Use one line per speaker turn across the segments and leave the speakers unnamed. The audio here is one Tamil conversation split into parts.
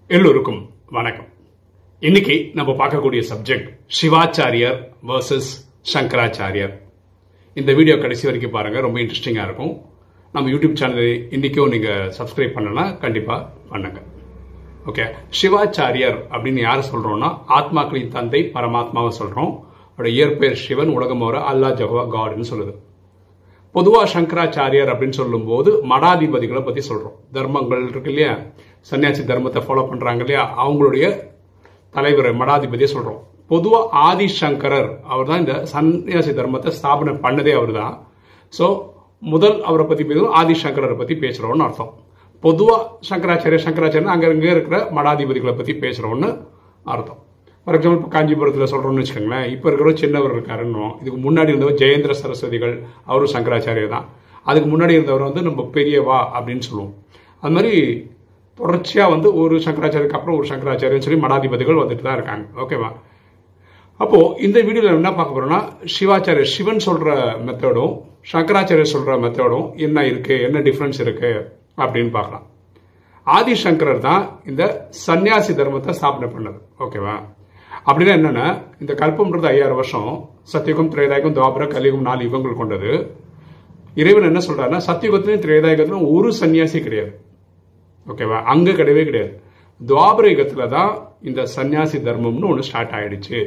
எல்லோருக்கும் வணக்கம் இன்னைக்கு நம்ம பார்க்கக்கூடிய சப்ஜெக்ட் சிவாச்சாரியர் வர்சஸ் சங்கராச்சாரியர் இந்த வீடியோ கடைசி வரைக்கும் பாருங்க ரொம்ப இன்ட்ரெஸ்டிங்கா இருக்கும் நம்ம யூடியூப் சேனல் இன்னைக்கும் நீங்க சப்ஸ்கிரைப் பண்ணலன்னா கண்டிப்பா பண்ணுங்க ஓகே சிவாச்சாரியர் அப்படின்னு யார் சொல்றோம்னா ஆத்மாக்களின் தந்தை பரமாத்மாவை சொல்றோம் அவரோட இயற்பெயர் சிவன் உலகம் ஒரு அல்லா ஜஹவா காட்னு சொல்லுது பொதுவா சங்கராச்சாரியர் அப்படின்னு சொல்லும்போது மடாதிபதிகளை பத்தி சொல்றோம் தர்மங்கள் இருக்கு இல்லையா சன்னியாசி தர்மத்தை ஃபாலோ பண்றாங்க இல்லையா அவங்களுடைய தலைவர் மடாதிபதியை சொல்றோம் பொதுவா ஆதி சங்கரர் அவர் தான் இந்த சன்னியாசி தர்மத்தை ஸ்தாபனை பண்ணதே அவர் தான் ஸோ முதல் அவரை பத்தி பேசுவோம் ஆதி சங்கரரை பத்தி பேசுறோம்னு அர்த்தம் பொதுவா சங்கராச்சாரியர் சங்கராச்சாரியர் அங்க இங்க இருக்கிற மடாதிபதிகளை பத்தி பேசுறோம்னு அர்த்தம் ஃபார் எக்ஸாம்பிள் இப்போ காஞ்சிபுரத்தில் சொல்கிறோம்னு வச்சுக்கோங்களேன் இப்போ இருக்கிற சின்னவர் இருக்காருன்னு இதுக்கு முன்னாடி இருந்தவர் ஜெயேந்திர சரஸ்வதிகள் அவரும் சங்கராச்சாரியர் தான் அதுக்கு முன்னாடி இருந்தவர் வந்து நம்ம பெரியவா அப்படின்னு சொல்லுவோம் அது மாதிரி தொடர்ச்சியாக வந்து ஒரு சங்கராச்சாரியருக்கு அப்புறம் ஒரு சங்கராச்சாரியன்னு சொல்லி மடாதிபதிகள் வந்துட்டு தான் இருக்காங்க ஓகேவா அப்போ இந்த வீடியோவில் என்ன பார்க்க போறோம்னா சிவாச்சாரியர் சிவன் சொல்ற மெத்தடும் சங்கராச்சாரியர் சொல்ற மெத்தடும் என்ன இருக்கு என்ன டிஃப்ரென்ஸ் இருக்கு அப்படின்னு பார்க்கலாம் ஆதிசங்கரர் தான் இந்த சன்னியாசி தர்மத்தை ஸ்தாபனை பண்ணது ஓகேவா அப்படின்னா என்னன்னா இந்த கல்பம்ன்றது ஐயாயிரம் வருஷம் சத்தியுகம் திரேதாயகம் துவாபர கலியுகம் நாலு யுகங்கள் கொண்டது இறைவன் என்ன சொல்றாருன்னா சத்தியுகத்திலும் திரேதாயகத்திலும் ஒரு சன்னியாசி கிடையாது ஓகேவா அங்க கிடையவே கிடையாது துவாபர யுகத்துல தான் இந்த சன்னியாசி தர்மம்னு ஒன்று ஸ்டார்ட் ஆயிடுச்சு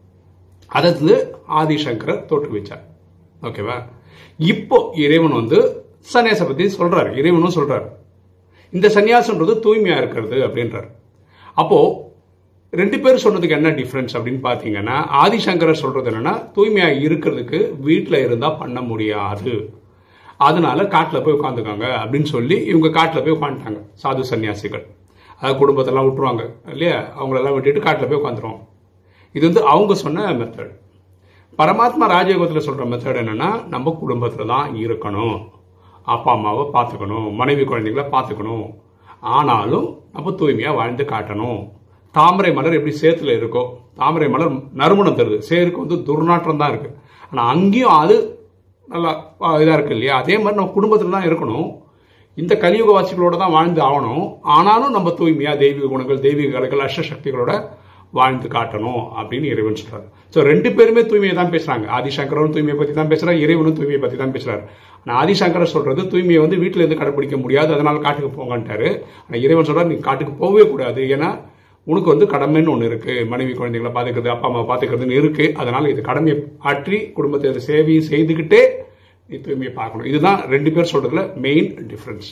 அதை வந்து ஆதிசங்கரர் தோற்றுவிச்சார் ஓகேவா இப்போ இறைவன் வந்து சன்னியாச பத்தி சொல்றாரு இறைவனும் சொல்றாரு இந்த சன்னியாசம்ன்றது தூய்மையா இருக்கிறது அப்படின்றார் அப்போ ரெண்டு பேர் சொன்னதுக்கு என்ன டிஃப்ரென்ஸ் அப்படின்னு பார்த்தீங்கன்னா ஆதிசங்கரர் சொல்றது என்னன்னா தூய்மையா இருக்கிறதுக்கு வீட்டில் இருந்தா பண்ண முடியாது அதனால காட்டில் போய் உட்காந்துக்காங்க அப்படின்னு சொல்லி இவங்க காட்டில் போய் உட்காந்துட்டாங்க சாது சன்னியாசிகள் அதாவது குடும்பத்தெல்லாம் விட்டுருவாங்க இல்லையா அவங்களெல்லாம் விட்டுட்டு காட்டில் போய் உட்காந்துருவாங்க இது வந்து அவங்க சொன்ன மெத்தட் பரமாத்மா ராஜயோகத்தில் சொல்ற மெத்தட் என்னன்னா நம்ம குடும்பத்தில் தான் இருக்கணும் அப்பா அம்மாவை பார்த்துக்கணும் மனைவி குழந்தைங்களை பார்த்துக்கணும் ஆனாலும் நம்ம தூய்மையாக வாழ்ந்து காட்டணும் தாமரை மலர் எப்படி சேத்துல இருக்கோ தாமரை மலர் நறுமணம் தருது சேருக்கு வந்து துர்நாற்றம் தான் இருக்கு ஆனால் அங்கேயும் அது நல்லா இதாக இருக்கு இல்லையா அதே மாதிரி நம்ம குடும்பத்தில் தான் இருக்கணும் இந்த கலியுகவாசிகளோட தான் வாழ்ந்து ஆகணும் ஆனாலும் நம்ம தூய்மையா தெய்வீக குணங்கள் தெய்வீக கலைகள் அஷ்டசக்திகளோட வாழ்ந்து காட்டணும் அப்படின்னு இறைவன் சொல்றாரு ஸோ ரெண்டு பேருமே தூய்மையை தான் பேசுறாங்க ஆதிசங்கரனும் தூய்மையை பத்தி தான் பேசுறாரு இறைவனும் தூய்மையை பத்தி தான் பேசுறாரு ஆனால் ஆதிசங்கரர் சொல்றது தூய்மையை வந்து வீட்டில இருந்து கடைபிடிக்க முடியாது அதனால காட்டுக்கு போங்கன்ட்டாரு ஆனால் இறைவன் சொல்றாரு நீ காட்டுக்கு போகவே கூடாது ஏன்னா உனக்கு வந்து கடமைன்னு ஒன்று இருக்கு மனைவி குழந்தைகளை பார்த்துக்கிறது அப்பா அம்மா பார்த்துக்கிறதுன்னு இருக்கு அதனால இது கடமையை ஆற்றி குடும்பத்தை சேவை செய்துக்கிட்டே நீ தூய்மையை பார்க்கணும் இதுதான் ரெண்டு பேர் சொல்றதுல மெயின் டிஃபரன்ஸ்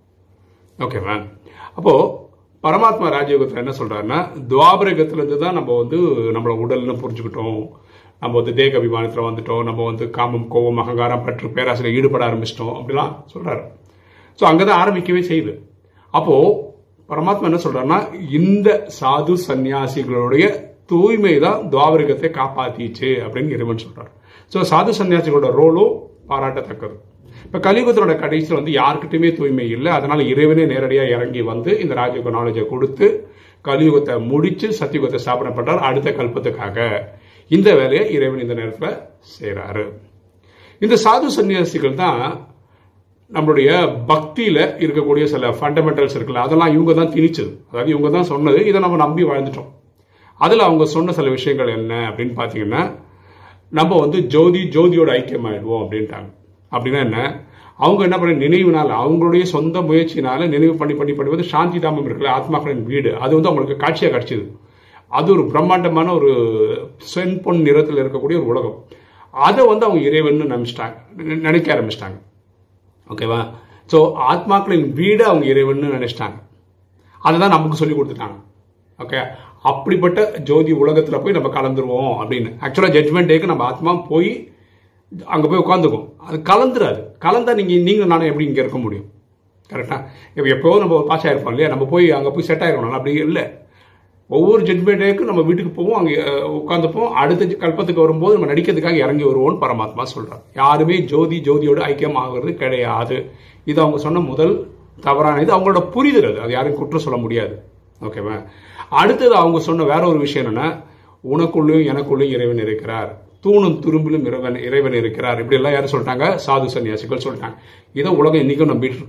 ஓகேவா அப்போ பரமாத்மா ராஜயோகத்தில் என்ன சொல்றாருன்னா துவாபரகத்துல இருந்து தான் நம்ம வந்து நம்மளோட உடல்னு புரிஞ்சுக்கிட்டோம் நம்ம வந்து தேக அபிமானத்தில் வந்துட்டோம் நம்ம வந்து காமம் கோபம் அகங்காரம் பற்று பேராசிரியர் ஈடுபட ஆரம்பிச்சிட்டோம் அப்படிலாம் சொல்றாரு ஸோ அங்கதான் ஆரம்பிக்கவே செய்யுது அப்போ பரமாத்மா என்ன சொல்றாருன்னா இந்த சாது சன்னியாசிகளுடைய தூய்மை தான் துவாபரிகத்தை காப்பாத்திச்சு அப்படின்னு இறைவன் சொல்றாரு ஸோ சாது சன்னியாசிகளோட ரோலும் பாராட்டத்தக்கது இப்ப கலியுகத்தோட கடைசியில் வந்து யாருக்கிட்டுமே தூய்மை இல்லை அதனால இறைவனே நேரடியாக இறங்கி வந்து இந்த ராஜயோக நாலேஜை கொடுத்து கலியுகத்தை முடிச்சு சத்தியுகத்தை ஸ்தாபனை பண்றாரு அடுத்த கல்பத்துக்காக இந்த வேலையை இறைவன் இந்த நேரத்தில் செய்யறாரு இந்த சாது சன்னியாசிகள் தான் நம்மளுடைய பக்தியில இருக்கக்கூடிய சில ஃபண்டமெண்டல்ஸ் இருக்குல்ல அதெல்லாம் இவங்க தான் திணிச்சது அதாவது இவங்க தான் சொன்னது இதை நம்ம நம்பி வாழ்ந்துட்டோம் அதில் அவங்க சொன்ன சில விஷயங்கள் என்ன அப்படின்னு பார்த்தீங்கன்னா நம்ம வந்து ஜோதி ஜோதியோட ஐக்கியம் ஆயிடுவோம் அப்படின்ட்டாங்க அப்படின்னா என்ன அவங்க என்ன பண்ண நினைவுனால அவங்களுடைய சொந்த முயற்சினால நினைவு பண்ணி பண்ணி பண்ணி வந்து சாந்தி தாமம் இருக்குல்ல ஆத்மாக்களின் வீடு அது வந்து அவங்களுக்கு காட்சியாக கிடைச்சது அது ஒரு பிரம்மாண்டமான ஒரு செம்பொன் நிறத்தில் இருக்கக்கூடிய ஒரு உலகம் அதை வந்து அவங்க இறைவன் நினைச்சிட்டாங்க நினைக்க ஆரம்பிச்சிட்டாங்க ஓகேவா ஸோ ஆத்மாக்களின் வீடு அவங்க இறைவன் நினைச்சிட்டாங்க அதை தான் நமக்கு சொல்லி கொடுத்துட்டாங்க ஓகே அப்படிப்பட்ட ஜோதி உலகத்தில் போய் நம்ம கலந்துருவோம் அப்படின்னு ஆக்சுவலாக ஜட்மெண்ட் டேக்கு நம்ம ஆத்மா போய் அங்கே போய் உட்காந்துக்கும் அது கலந்துராது கலந்தா நீங்கள் நீங்கள் நானும் எப்படி இங்கே இருக்க முடியும் கரெக்டாக இப்போ எப்போ நம்ம ஒரு பாஸ் ஆயிருப்போம் இல்லையா நம்ம போய் அங்கே போய் செட் ஆயிருக்கணும் அப்படி இல்லை ஒவ்வொரு ஜட்மெண்ட் டேக்கு நம்ம வீட்டுக்கு போவோம் அங்கே உட்காந்துப்போம் அடுத்த கல்பத்துக்கு வரும்போது நம்ம நடிக்கிறதுக்காக இறங்கி வருவோம்னு பரமாத்மா சொல்றார் யாருமே ஜோதி ஜோதியோட ஐக்கியம் ஆகிறது கிடையாது இது அவங்க சொன்ன முதல் தவறான இது அவங்களோட புரிதல் அது அது யாரும் குற்றம் சொல்ல முடியாது ஓகேவா அடுத்தது அவங்க சொன்ன வேற ஒரு விஷயம் என்னன்னா உனக்குள்ளேயும் எனக்குள்ளேயும் இறைவன் இருக்கிறார் தூணும் துரும்பிலும் இறைவன் இறைவன் இருக்கிறார் இப்படி எல்லாம் யாரும் சொல்லிட்டாங்க சாது சன்னியாசிகள் சொல்லிட்டாங்க இதை உலகம் இன்னைக்கும் நம்பிட்டு இருக்கு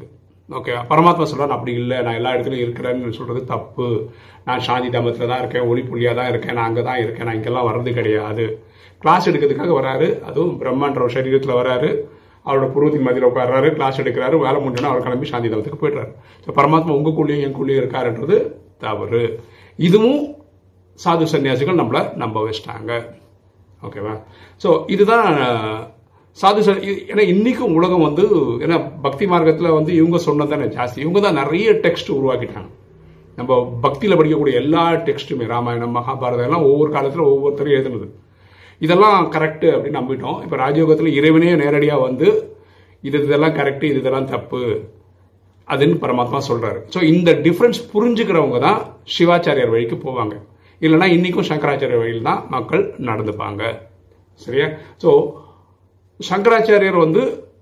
ஓகே பரமாத்மா சொல்றாரு அப்படி இல்லை நான் எல்லா இடத்துலையும் இருக்கிறேன்னு சொல்றது தப்பு நான் சாந்தி தாமத்தில் தான் இருக்கேன் ஒளி புள்ளியாக தான் இருக்கேன் நான் அங்கே தான் இருக்கேன் நான் இங்கெல்லாம் வர்றது கிடையாது கிளாஸ் எடுக்கிறதுக்காக வராரு அதுவும் பிரம்மான்ற ஒரு சரீரத்தில் வராரு அவரோட பூர்வத்தின் மதியில் உட்கார்றாரு கிளாஸ் எடுக்கிறாரு வேலை முடிஞ்சுன்னா அவர் கிளம்பி சாந்தி தாமத்துக்கு போயிடுறாரு ஸோ பரமாத்மா உங்களுக்குள்ளேயும் எங்களுக்குள்ளேயும் இருக்காருன்றது தவறு இதுவும் சாது சன்னியாசிகள் நம்மளை நம்ப வச்சிட்டாங்க ஓகேவா ஸோ இதுதான் சாது ச- இ- ஏன்னா இன்னைக்கும் உலகம் வந்து ஏன்னா பக்தி மார்க்கத்தில் வந்து இவங்க சொன்னது தானே ஜாஸ்தி இவங்க தான் நிறைய டெக்ஸ்ட் உருவாக்கிட்டாங்க நம்ம பக்தியில் படிக்கக்கூடிய எல்லா டெக்ஸ்ட்டுமே ராமாயணம் மகாபாரதம் எல்லாம் ஒவ்வொரு காலத்தில் ஒவ்வொருத்தரும் எழுதுனது இதெல்லாம் கரெக்டு அப்படின்னு நம்பிட்டோம் இப்போ ராஜயோகத்தில் இறைவனே நேரடியாக வந்து இது இதெல்லாம் கரெக்டு இது இதெல்லாம் தப்பு அதுன்னு பரமாத்மா சொல்றாரு ஸோ இந்த டிஃப்ரென்ஸ் புரிஞ்சுக்கிறவங்க தான் சிவாச்சாரியார் வழிக்கு போவாங்க இல்லைன்னா இன்னைக்கும் சங்கராச்சாரியர் வழியில் தான் மக்கள் நடந்துப்பாங்க சரியா ஸோ சங்கராச்சாரியர் வந்து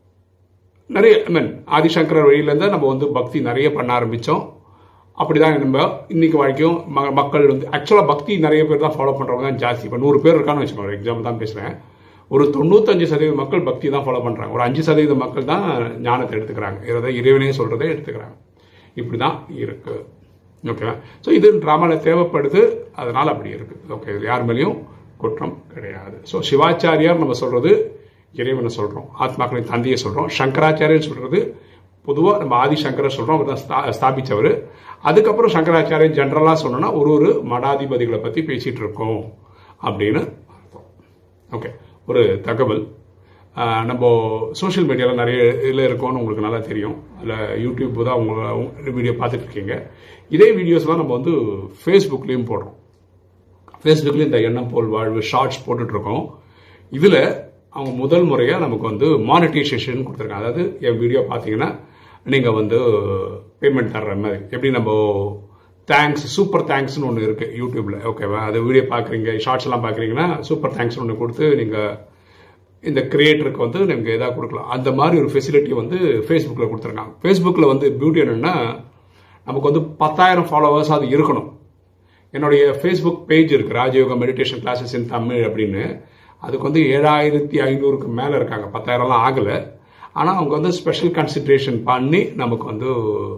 நிறைய ஐ மீன் ஆதிசங்கரர் வழியிலேருந்து நம்ம வந்து பக்தி நிறைய பண்ண ஆரம்பித்தோம் அப்படிதான் நம்ம இன்னைக்கு வரைக்கும் ம- மக்கள் வந்து ஆக்சுவலாக பக்தி நிறைய பேர் தான் ஃபாலோ பண்ணுறவங்க தான் ஜாஸ்தி இப்போ நூறு பேர் இருக்கான்னு வச்சுக்கோங்க எக்ஸாம்பிள் தான் பேசுகிறேன் ஒரு தொண்ணூத்தஞ்சு சதவீத மக்கள் பக்தி தான் ஃபாலோ பண்ணுறாங்க ஒரு அஞ்சு சதவீத மக்கள் தான் ஞானத்தை எடுத்துக்கிறாங்க இதை இறைவனே சொல்கிறதை எடுத்துக்கிறாங்க இப்படி தான் இருக்கு ஓகேவா ஸோ இது ட்ராமாவில் தேவைப்படுது அதனால் அப்படி இருக்கு ஓகே இது யார் மேலேயும் குற்றம் கிடையாது ஸோ சிவாச்சாரியார் நம்ம சொல்றது இறைவனை சொல்றோம் ஆத்மாக்களின் தந்தையை சொல்றோம் சங்கராச்சாரியர் சொல்றது பொதுவாக நம்ம ஆதிசங்கரர் சொல்றோம் அவர் தான் ஸ்தா- ஸ்தாபிச்சவர் அதுக்கப்புறம் சங்கராச்சாரியர் ஜென்ரலாக சொன்னோம்னா ஒரு ஒரு மடாதிபதிகளை பற்றி பேசிட்டு இருக்கோம் அப்படின்னு அர்த்தம் ஓகே ஒரு தகவல் ஆஹ் நம்ம சோஷியல் மீடியாவில் நிறைய இதில் இருக்கோம்னு உங்களுக்கு நல்லா தெரியும் அதில் யூடியூப் தான் உங்க வீடியோ பார்த்துட்டு இருக்கீங்க இதே வீடியோஸ்லாம் நம்ம வந்து ஃபேஸ்புக்லேயும் போடுறோம் ஃபேஸ்புக்கில் இந்த எண்ணம் போல் வாழ்வு ஷார்ட்ஸ் போட்டுட்ருக்கோம் இதில் அவங்க முதல் முறையாக நமக்கு வந்து மானிட்டைசேஷன் கொடுத்துருக்காங்க அதாவது என் வீடியோ பார்த்தீங்கன்னா நீங்கள் வந்து பேமெண்ட் தர்ற மாதிரி எப்படி நம்ம தேங்க்ஸ் சூப்பர் தேங்க்ஸ்னு ஒன்று இருக்குது யூடியூப்பில் ஓகேவா அது வீடியோ பார்க்குறீங்க ஷார்ட்ஸ் எல்லாம் பார்க்குறீங்கன்னா சூப்பர் தேங்க்ஸ்னு ஒன்று கொடுத்து நீங்கள் இந்த கிரியேட்டருக்கு வந்து நீங்கள் எதாவது கொடுக்கலாம் அந்த மாதிரி ஒரு ஃபெசிலிட்டி வந்து ஃபேஸ்புக்கில் கொடுத்துருக்காங்க ஃபேஸ்புக்கில் வந்து பியூட்டி என்னென்னா நமக்கு வந்து பத்தாயிரம் ஃபாலோவர்ஸ் அது இருக்கணும் என்னுடைய ஃபேஸ்புக் பேஜ் இருக்கு Rajayoga meditation classes in Tamil அப்படின்னு அதுக்கு வந்து ஏழாயிரத்தி ஐநூறுக்கு மேலே இருக்காங்க பத்தாயிரம்லாம் ஆகலை ஆனால் அவங்க வந்து ஸ்பெஷல் கன்சிடரேஷன் பண்ணி நமக்கு வந்து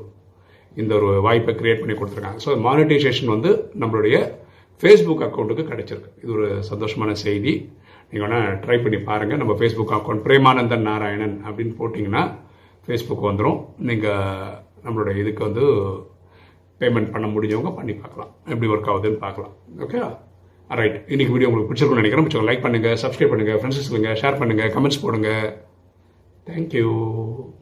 இந்த ஒரு வாய்ப்பை கிரியேட் பண்ணி கொடுத்துருக்காங்க ஸோ மானிட்டைசேஷன் வந்து நம்மளுடைய ஃபேஸ்புக் அக்கௌண்ட்டுக்கு கிடைச்சிருக்கு இது ஒரு சந்தோஷமான செய்தி நீங்கள் வேணால் ட்ரை பண்ணி பாருங்கள் நம்ம ஃபேஸ்புக் அக்கௌண்ட் பிரேமானந்தன் நாராயணன் அப்படின்னு போட்டிங்கன்னா ஃபேஸ்புக் வந்துடும் நீங்கள் நம்மளுடைய இதுக்கு வந்து பேமெண்ட் பண்ண முடிஞ்சவங்க பண்ணி பார்க்கலாம் எப்படி ஒர்க் ஆகுதுன்னு பார்க்கலாம் ஓகே ரைட் இன்னைக்கு வீடியோ உங்களுக்கு பிடிச்சிருக்கும்னு நினைக்கிறேன் பிடிச்சிருக்கோம் லைக் பண்ணுங்கள் சப்ஸ்கிரைப் பண்ணுங்கள் ஃப்ரெண்ட்ஸ் சொல்லுங்கள் ஷேர் பண்ணுங்கள் கமெண்ட்ஸ் போடுங்க தேங்க்யூ